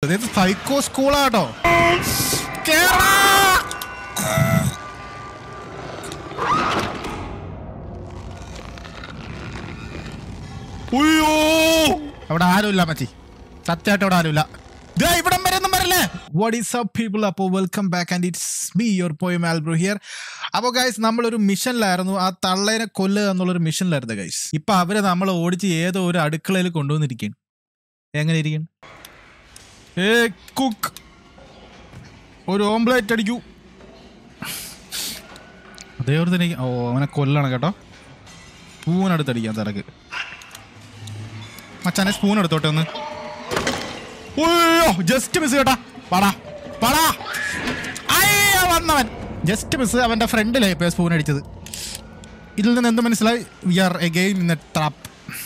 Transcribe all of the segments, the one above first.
ഉള്ളത് ഇത് സൈക്കോ സ്കൂളാട്ടോ കേറാ ഉയ്യോ അവിടെ ആരുമില്ല മച്ചി സത്യമായിട്ട് അവിടെ ആരുമില്ല ദേ ഇവിടം വരെ ഒന്നും വരല്ലേ വാട്ട് ഈസ് അപ്പ് പീപ്പിൾ അപ്പോൾ welcome back and it's me your പോയം ആൽബ്രോ ഹിയർ അപ്പോൾ ഗൈസ് നമ്മളൊരു മിഷനിലായിരുന്നു ആ തള്ളേനെ കൊല്ലുക എന്നുള്ളൊരു മിഷനിലായിരുന്നു ഗൈസ് ഇപ്പൊ അവരെ നമ്മൾ ഓടിച്ച് ഏതോ ഒരു അടുക്കളയിൽ കൊണ്ടുവന്നിരിക്കുകയാണ് എങ്ങനെ ഇരിക്കും ഏ കുക്ക് ഒരു ഓംപ്ലേറ്റ് അടിക്കൂ അതേപോലെ തന്നെ ഓ അവനെ കൊല്ലണം കേട്ടോ സ്പൂൺ എടുത്തടിക്കാൻ തിരക്ക് മച്ചാനെ സ്പൂൺ എടുത്തോട്ടെ ഒന്ന് ഓയ്യോ ജസ്റ്റ് മിസ് കേട്ടാ പാടാ പാടാ അയ്യോ വന്നവൻ ജസ്റ്റ് മിസ് അവന്റെ ഫ്രണ്ടിലായി ഇപ്പൊ സ്പൂൺ അടിച്ചത് ഇതിൽ നിന്ന് എന്ത് മനസ്സിലായി we are again in a trap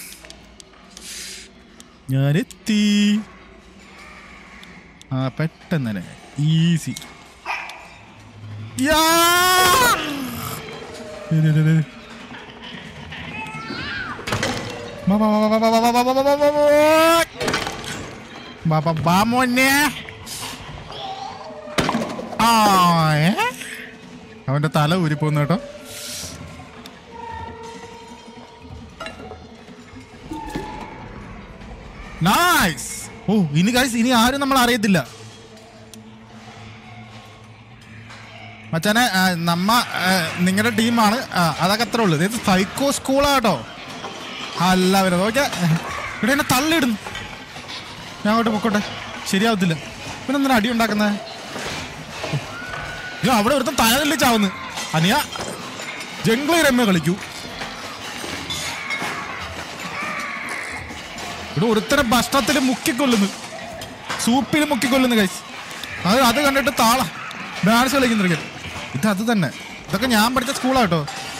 ഞാനെത്തി ആ പെട്ടെന്ന് തന്നെ ഈസി യാ ദേ, ദേ, ദേ, ദേ. വാ, വാ, വാ, വാ, വാ, വാ, വാ, വാ, വാ, വാ, വാ, വാ. വാ, വാ, വാ, മോനെ ആ ഏ? അവന്റെ തല ഊരിപ്പോന്നു കേട്ടോ നൈസ് ഓ ഇനി ഗൈസ് ഇനി ആരും നമ്മൾ അറിയത്തില്ല മച്ചാനെ ആ, നമ്മ നിങ്ങളുടെ ടീമാണ് ആ, അതൊക്കെ അത്രേ ഉള്ളൂ ഇത് സൈക്കോ സ്കൂളാട്ടോ അല്ല വരുന്നത് ഓക്കെ ഇവിടെ എന്നെ തള്ളിയിടുന്നു ഞാൻ അങ്ങോട്ട് പൊക്കോട്ടെ ശരിയാവത്തില്ല പിന്നെ എന്തിനാ അടി ഉണ്ടാക്കുന്നത് അയ്യോ അവിടെ ഒരുത്തം തലതല്ലി ചാവുന്നു അനിയ ജംഗ്ലി രമ്യ കളിക്കൂ ഇവിടെ ഒരുത്തരം ഭക്ഷണത്തിൽ മുക്കിക്കൊല്ലുന്നു സൂപ്പിൽ മുക്കിക്കൊല്ലുന്നു കൈസ് അത് അത് കണ്ടിട്ട് താള ഡാൻസ് കളിക്കുന്നിരിക്കൽ ഇത് അത് തന്നെ ഇതൊക്കെ ഞാൻ പഠിച്ച സ്കൂളാട്ടോ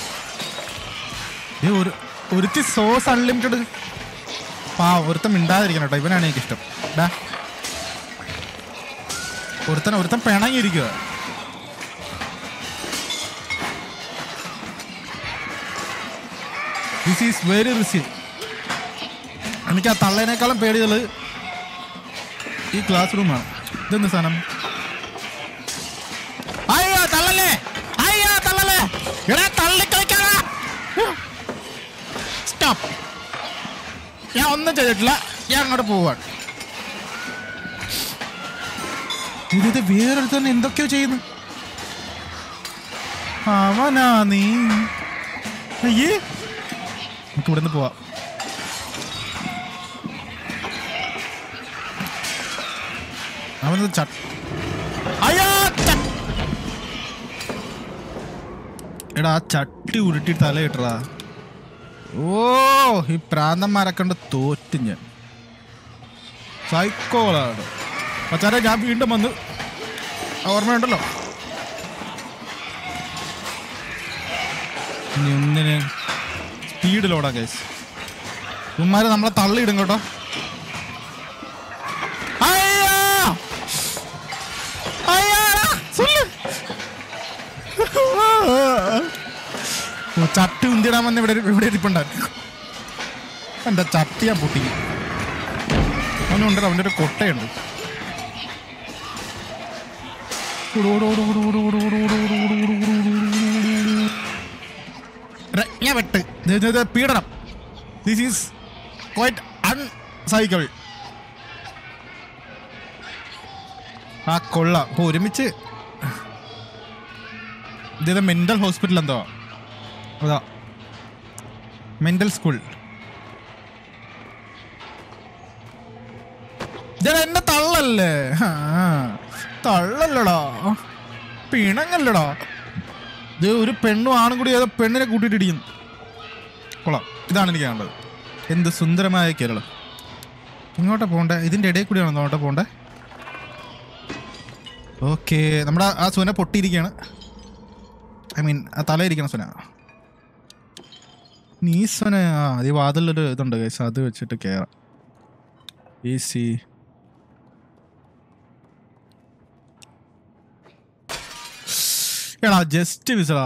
ഏ ഒരു ഒരുത്തി സോസ് അൺലിമിറ്റഡ് പാ ഒരുത്തൻ മിണ്ടാതിരിക്കണം കേട്ടോ ഇവനാണ് എനിക്കിഷ്ടം ഡാ ഒരുത്തൻ ഒരുത്തൻ പിണങ്ങിയിരിക്കുക ദിസ് ഈസ് വെരി റിസി എനിക്ക് ആ തള്ളേനേക്കാളും പേടിയുള്ളത് ഈ ക്ലാസ് റൂമാണ് ഇതെന്ത് സാധനം അയ്യോ തള്ളല്ലേ അയ്യോ തള്ളല്ലേ എടാ തള്ളിക്കളിക്കാടാ സ്റ്റോപ്പ് ഞാൻ ഒന്നും ചെയ്തിട്ടില്ല ഞാൻ അങ്ങോട്ട് പോവാണ് ഇത് വേറൊരുത്തന്നെ എന്തൊക്കെയോ ചെയ്യുന്നു അവനാ നീ അയ്യേ നമുക്ക് ഇവിടുന്ന് പോവാം അവനത് ചട്ട് അയ്യോ ചട്ട് എടാ ആ ചട്ടി ഉരുട്ടി തല ഇട്ടടാ ഓ ഈ പ്രാന്തന്മാരെ കണ്ട് തോറ്റ് ഞാൻ സൈക്കോളാണ് മച്ചാരെ ഞാൻ വീണ്ടും വന്ന് ഓർമ്മയുണ്ടല്ലോ ഇനി ഒന്നിന് സ്പീഡിലോടാ കേസ് ഉമ്മാര് നമ്മളെ തള്ളിയിടും കേട്ടോ അയ്യോ! അയ്യോടാ! സുല്ല്! ഓ, ചട്ടി ഉന്തിടാൻ വന്ന് ഇവിടെ ഇവിടെ ഇരിപ്പുണ്ടായിരുന്നു എന്റെ ചട്ടി ഞാൻ പൊട്ടി അവനുണ്ട് അവൻ്റെ ഒരു കൊട്ടയുണ്ട് രജ്ഞവെട്ട് ഇത് ഇത് ഇത് പീഡനം ദിസ് ഈസ് ക്വൈറ്റ് അൺസൈക്കിൾ ആ കൊള്ളാം അപ്പൊ ഒരുമിച്ച് ഇത് മെന്റൽ ഹോസ്പിറ്റൽ എന്തോ അതാ മെന്റൽ സ്കൂൾ ഇതാ എന്നെ തള്ളല്ലേ ആ, തള്ളല്ലടാ പിണങ്ങല്ലടാ ഇത് ഒരു പെണ്ണും ആണും കൂടി ഏതോ പെണ്ണിനെ കൂട്ടിയിട്ട് ഇടിക്കുന്നു കൊള്ളാം ഇതാണ് എനിക്ക് കാണേണ്ടത് എന്ത് സുന്ദരമായ കേരളം ഇങ്ങോട്ടാ പോണ്ടേ ഇതിന്റെ ഇടയിൽ കൂടിയാണോ അങ്ങോട്ടാ പോണ്ടേ ഓക്കെ നമ്മുടെ ആ സുന പൊട്ടിയിരിക്കുകയാണ് ഐ മീൻ ആ തലയിരിക്കണ സുന നീ സുന ആ ഈ വാതിലൊരു ഇതുണ്ട് കേസ് അത് വെച്ചിട്ട് കയറാം ഈസി എടാ ജസ്റ്റ് വിസടാ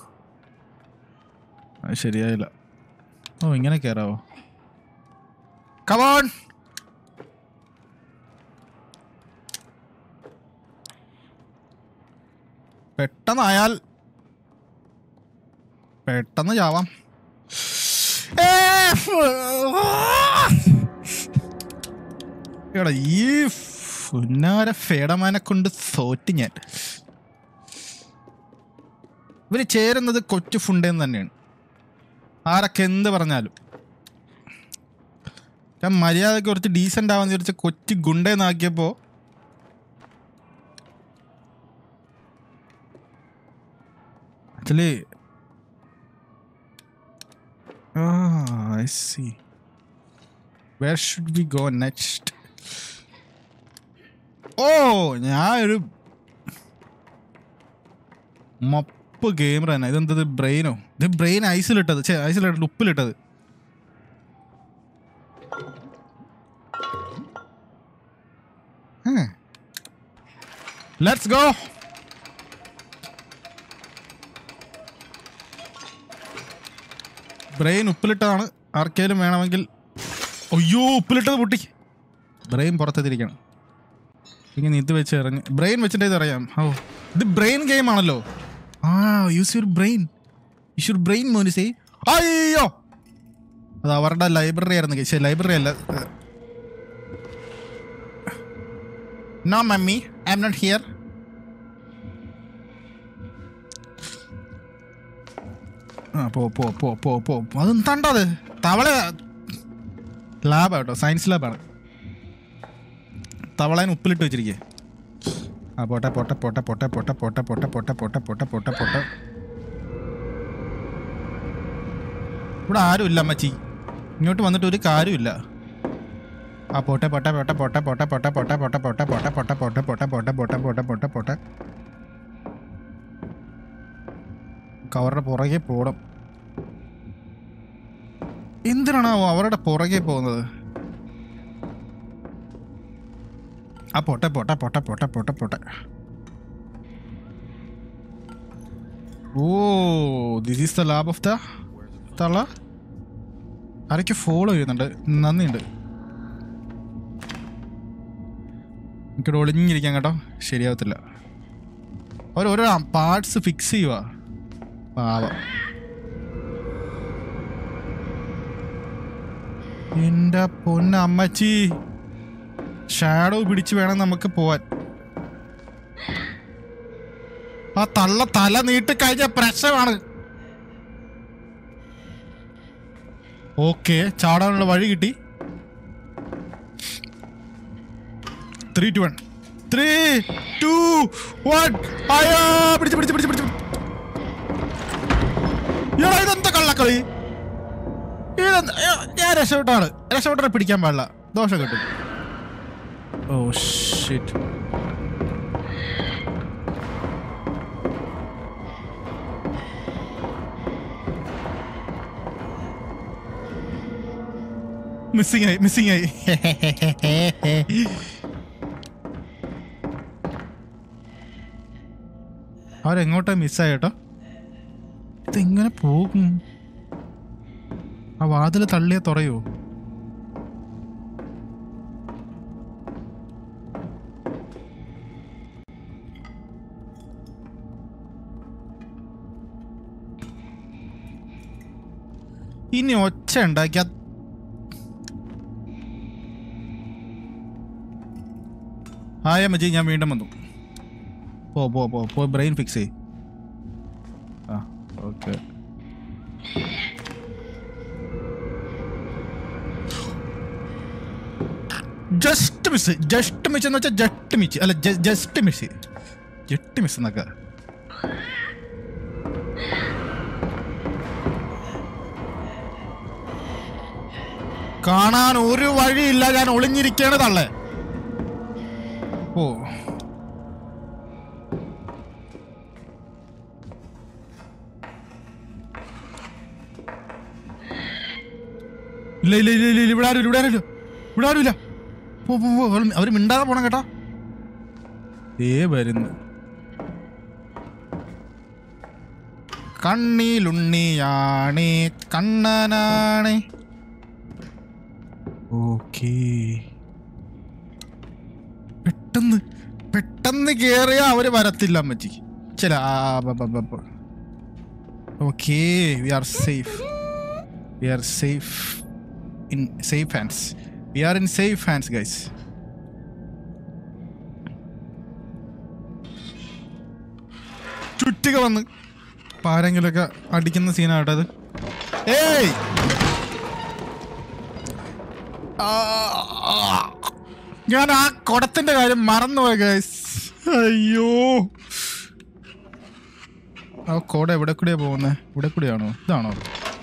അത് ശരിയായില്ല ഓ ഇങ്ങനെ കയറാവോ കമോൺ പെട്ടെന്നായാൽ പെട്ടെന്ന് ചാവാം ഏ, എടാ ഈ പുന്നാര ഫേടമാനെ കൊണ്ട് തോറ്റ് ഞാൻ ഇവര് ചേരുന്നത് കൊച്ചു ഫുണ്ടേന്ന് തന്നെയാണ് ആരൊക്കെ എന്ത് പറഞ്ഞാലും ഞാൻ മര്യാദക്ക് കുറച്ച് ഡീസൻ്റ് ആവാന്ന് വിചാരിച്ച് കൊച്ചു ഗുണ്ടേന്നാക്കിയപ്പോ actually I see where should we go next ഓ ഞാൻ ഒരു മപ്പ് ഗെയിമർ തന്നെ ഇതെന്തത് ബ്രെയിനോ ഇത് ബ്രെയിൻ ഐസിലിട്ടത് ചേ ഐസിലിട്ടത് ഉപ്പിലിട്ടത് ലെറ്റ്സ് ഗോ ബ്രെയിൻ ഉപ്പിലിട്ടതാണ് ആർക്കേലും വേണമെങ്കിൽ അയ്യോ ഉപ്പിലിട്ടത് പൊട്ടി ബ്രെയിൻ പുറത്തെത്തിരിക്കണം ഇങ്ങനെ ഇത് വെച്ച് ഇറങ്ങി ബ്രെയിൻ വെച്ചിട്ട് ഇത് അറിയാം ഓ ഇത് ബ്രെയിൻ ഗെയിം ആണല്ലോ ആ use your brain use your brain മോനിസേ അയ്യോ അത് അവരുടെ ലൈബ്രറി ആയിരുന്നു ശരി ലൈബ്രറി അല്ല no mummy I am not here ആ പോ പോ പോ പോ പോ അതെന്താണ്ടോ അത് തവള ലാബാ കേട്ടോ സയൻസ് ലാബാണ് തവളേനെ ഉപ്പിലിട്ട് വെച്ചിരിക്കേ ആ പോട്ടെ പോട്ടെ പോട്ടെ പോട്ടെ പോട്ടെ പോട്ടെ പോട്ടെ പോട്ടെ പോട്ടെ പോട്ടെ പോട്ടെ പോട്ടെ ഇവിടെ ആരുമില്ല അമ്മച്ചി ഇങ്ങോട്ട് വന്നിട്ട് ഒരു കാര്യമില്ല ആ പോട്ടെ പോട്ടെ പോട്ടെ പോട്ടെ പോട്ടെ പോട്ടെ പോട്ടെ പോട്ടെ പോട്ടെ പോട്ടെ പോട്ടെ പോട്ടെ പോട്ടെ പോട്ടെ പോട്ടെ പോട്ടെ പോട്ടെ പോട്ടെ അവരുടെ പുറകെ പോകണം എന്തിനാണാവോ അവരുടെ പുറകെ പോകുന്നത് ആ പോട്ടെ പോട്ടെ പോട്ടെ പോട്ടെ പോട്ടെ പോട്ടെ ഓ this is the lab of the തള ആരൊക്കെ ഫോളോ ചെയ്യുന്നുണ്ട് നന്ദിയുണ്ട് എനിക്കിവിടെ ഒളിഞ്ഞിരിക്കാൻ കേട്ടോ ശരിയാവത്തില്ല അവർ ഓരോ പാർട്സ് ഫിക്സ് ചെയ്യുക പാവ എന്റെ പൊന്ന അമ്മച്ചി ഷാഡോ പിടിച്ച് വേണം നമുക്ക് പോവാൻ ആ തള്ള തല നീട്ടി കഴിഞ്ഞ പ്രശ്നമാണ് ഓക്കെ ചാടാനുള്ള വഴി കിട്ടി three two one three two one അയ്യോ പിടിച്ച് പിടിച്ച് പിടിച്ച് പിടിച്ച് എടാ ഇതെന്താ കള്ളക്കളി ഇതെന്താ അയ്യോ, ഞാൻ രക്ഷപ്പെട്ടാണ് രക്ഷപ്പെട്ടെ പിടിക്കാൻ പാടില്ല ദോഷം കിട്ടും ഓ ഷിറ്റ് മിസ്സിംഗ് ആയി മിസ്സിംഗ് ആയി അവരെങ്ങോട്ടാ മിസ്സായി കേട്ടോ ഇതെങ്ങനെ പോകും ആ വാതിൽ തള്ളിയ തുറയോ ഇനി ഒച്ച ഉണ്ടാക്കിയ ഹായ മജി ഞാൻ വീണ്ടും വന്നു പോ പോ പോ പോ ബ്രെയിൻ ഫിക്സ് ചെയ് ആ okay just miss just miss എന്ന് വെച്ചാൽ ജസ്റ്റ് മിസ് അല്ല ജസ്റ്റ് മിസ് ജസ്റ്റ് മിസ് എന്നൊക്കെ കാണാൻ ഒരു വഴിയില്ല ഞാൻ ഒളിഞ്ഞിരിക്കേണ്ട തള്ളേ ഓ ഇല്ല ഇല്ല ഇല്ല ഇല്ല ഇവിടെ ആരും ഇവിടെ ആരും ഇവിടെ ആരുമില്ല പോ പോ പോ അവര് അവര് മിണ്ടാതെ പോണം കേട്ടോ ഏ വരുന്നു കണ്ണിലുണ്ണിയാണേ കണ്ണനാണേ ഓക്കേ പെട്ടെന്ന് പെട്ടെന്ന് കേറിയ അവര് വരത്തില്ല അമ്മച്ചി ചില okay we are safe we are safe in safe hands we are in safe hands guys ചുറ്റിക വന്ന് ഇപ്പൊ ആരെങ്കിലുമൊക്കെ അടിക്കുന്ന സീനാട്ടോ അത് ഏയ് ആ, ആ. ഞാൻ ആ കുടത്തിന്റെ കാര്യം മറന്നുപോയി ഗൈസ് അയ്യോ ആ കുട എവിടെ കൂടിയാ പോകുന്നത് ഇവിടെ കൂടിയാണോ ഇതാണോ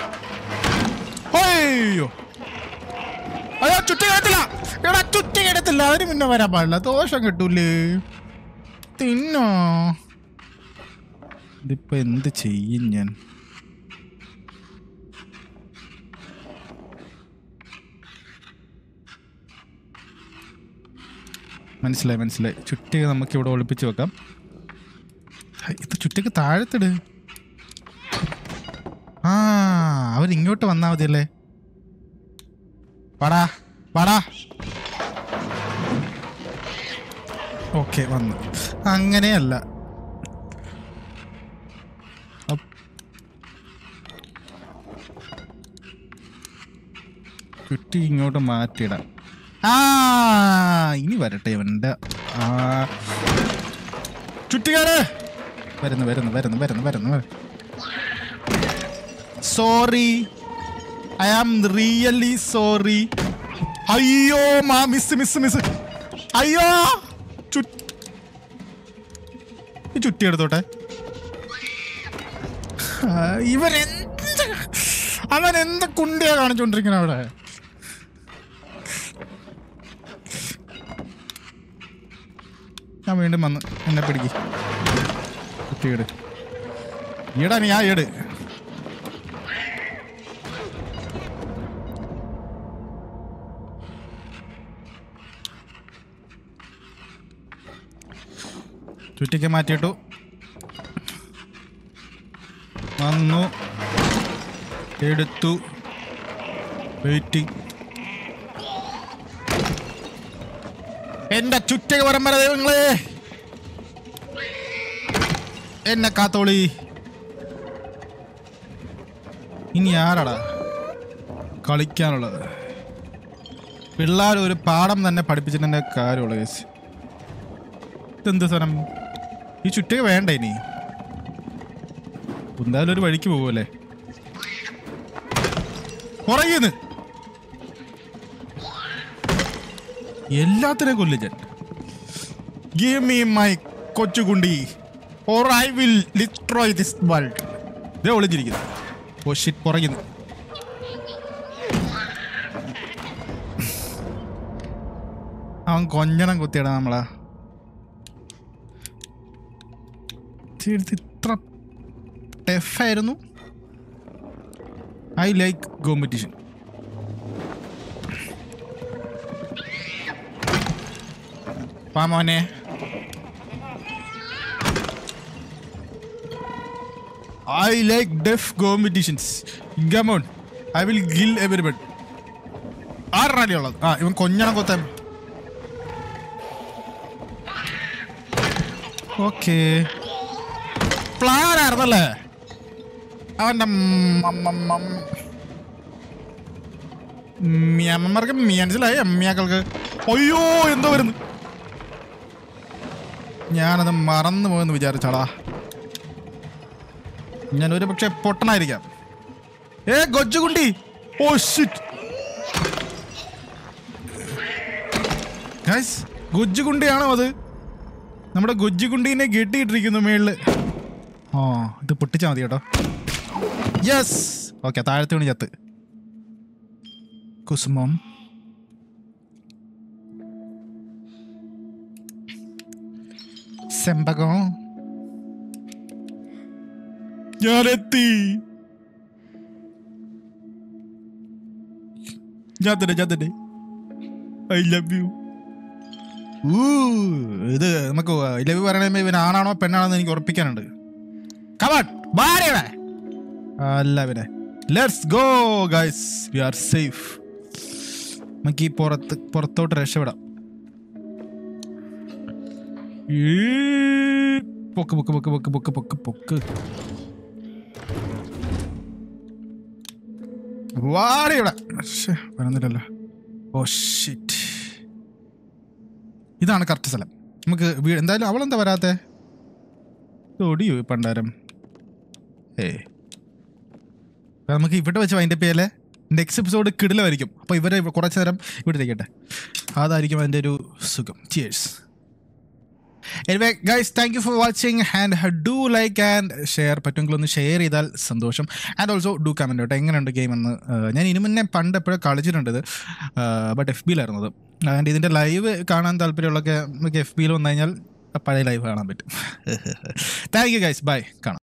അയ്യോ അയ്യോ ചുറ്റി കിടത്തില്ല എടാ ചുറ്റി കിടത്തില്ല അതിന് മുന്നേ വരാൻ പാടില്ല ദോഷം കിട്ടൂലേ തിന്നോ ഇതിപ്പോ എന്ത് ചെയ്യും ഞാൻ മനസ്സിലായി മനസ്സിലായി ചുറ്റിക നമുക്ക് ഇവിടെ ഒളിപ്പിച്ച് വെക്കാം ഹൈ, ഇത് ചുറ്റിക്ക് താഴത്തിട് ആ അവരിങ്ങോട്ട് വന്നാ മതിയല്ലേ വാടാ വാടാ ഓക്കെ വന്നു അങ്ങനെയല്ല അപ്പ്. ചുറ്റി ഇങ്ങോട്ട് മാറ്റിയിടാം ആ ഇനി വരട്ടെ ഇവന്റെ ആ ചുറ്റിക്കാര് വരുന്നു വരുന്നു വരുന്നു വരുന്നു വരുന്നു sorry I am really sorry അയ്യോ മാ മിസ് മിസ് മിസ് അയ്യോ ചു- ഈ ചുറ്റി എടുത്തോട്ടെ ആ, ഇവൻ എന്ത് അവൻ എന്ത് കുണ്ടിയാ കാണിച്ചോണ്ടിരിക്കണ അവിടെ ഞാൻ വീണ്ടും വന്ന് എന്നെ പിടിക്ക് കുട്ടിയിട് ഈടാ നീ ആ ഈട് ചുറ്റിക്ക് മാറ്റിയിട്ടു വന്നു എടുത്തു വെയിറ്റിംഗ് എന്റെ ചുറ്റക പരമ്പര ദൈവങ്ങളെ എന്നെ കാത്തോളി ഇനി ആരാടാ കളിക്കാനുള്ളത് പിള്ളേർ ഒരു പാഠം തന്നെ പഠിപ്പിച്ചിട്ടെന്റെ കാര്യമുള്ള കേസ് ഇതെന്ത് സ്ഥലം ഈ ചുറ്റക വേണ്ട ഇനി എന്തായാലും ഒരു വഴിക്ക് പോകുമല്ലേ പുറകിന്ന് എല്ലാത്തിനെ കൊല്ലും ഞാൻ ഗീവ് മീ മൈ കൊച്ചുകുണ്ടി or I will destroy this world ഇതേ ഒളിഞ്ഞിരിക്കുന്നു ഓ ഷിറ്റ് പുറകിന്ന് അവൻ കൊഞ്ഞണം കുത്തിയടാ നമ്മളാ ഇത് ഇത്ര ടഫായിരുന്നു ഐ ലൈക്ക് കോമ്പറ്റീഷൻ വാ മോനെ I like the competitions come on I will kill everybody ആറാടി ഉള്ളത് ആ ഇവൻ കൊഞ്ഞണം കൊത്താൻ ഓക്കേ പ്ലാൻ ആയിരുന്നല്ലേ അവന്റെ മിയമ്മമാർക്ക് മനസ്സിലായി അമ്മിയാക്കൾക്ക് അയ്യോ എന്തോ വരുന്നു ഞാനത് മറന്നു പോയെന്ന് വിചാരിച്ചാടാ ഞാൻ ഒരു പക്ഷെ പൊട്ടനായിരിക്കാം ഏ ഗൊജ്ജുകുണ്ടി ഓ ഷിറ്റ് ഗൈസ് ഗൊജ്ജുകുണ്ടിയാണോ അത് നമ്മുടെ ഗൊജ്ജുകുണ്ടീനെ കെട്ടിയിട്ടിരിക്കുന്നു മേളില് ആ ഇത് പൊട്ടിച്ചാൽ മതി കേട്ടോ യെസ് ഓക്കെ താഴത്തെ വീണ് ചത്ത് കുസുമം സെമ്പകം ഞാനെത്തി ഞാൻ തന്നെ ഞാൻ തന്നെ ഐ ലവ് യു ഇത് നമുക്ക് ഐ ലവ് യു പറയണേ ഇവൻ ആണാണോ പെണ്ണാണോ എന്ന് എനിക്ക് ഉറപ്പിക്കാനുണ്ട് കമാൺ ഭാര്യയുടെ അല്ല പിന്നെ let's go guys we are safe നമുക്ക് ഈ പുറത്ത് പുറത്തോട്ട് രക്ഷപ്പെടാം ഈ പൊക്ക് പൊക്ക് പൊക്ക് പൊക്ക് പൊക്ക് പൊക്ക് പൊക്ക് വാടി ഇവിടെ ശ്ശെ, വരുന്നില്ലല്ലോ ഓ ഷിറ്റ് ഇതാണ് കറക്റ്റ് സ്ഥലം നമുക്ക് വീട് എന്തായാലും അവളെന്താ വരാത്തെ ഓടിയോ ഈ പണ്ടാരം ഏ നമുക്ക് ഇവിടെ വെച്ച് അതിൻ്റെ പേര് നെക്സ്റ്റ് എപ്പിസോഡ് കിടിലായിരിക്കും അപ്പോൾ ഇവരെ കുറച്ച് നേരം ഇവിടെ ഇരിക്കട്ടെ അതായിരിക്കും അതിൻ്റെ ഒരു സുഖം cheers anyway guys thank you for watching and do like and share പറ്റുമെങ്കിൽ ഒന്ന് ഷെയർ ചെയ്താൽ സന്തോഷം ആൻഡ് ഓൾസോ ഡു കമൻറ്റ് കേട്ടോ എങ്ങനെയുണ്ട് ഗെയിം എന്ന് ഏഹ് ഞാൻ ഇനി മുന്നേ പണ്ട് എപ്പോഴും കളിച്ചിട്ടുണ്ട് ഇത് ബട്ട് എഫ് ബിയിലായിരുന്നത് ആൻഡ് ഇതിൻ്റെ ലൈവ് കാണാൻ താല്പര്യമുള്ളൊക്കെ നമുക്ക് എഫ് ബിയിൽ വന്നു കഴിഞ്ഞാൽ പഴയ ലൈവ് കാണാൻ പറ്റും താങ്ക് യു ഗൈസ് ബൈ കാണാം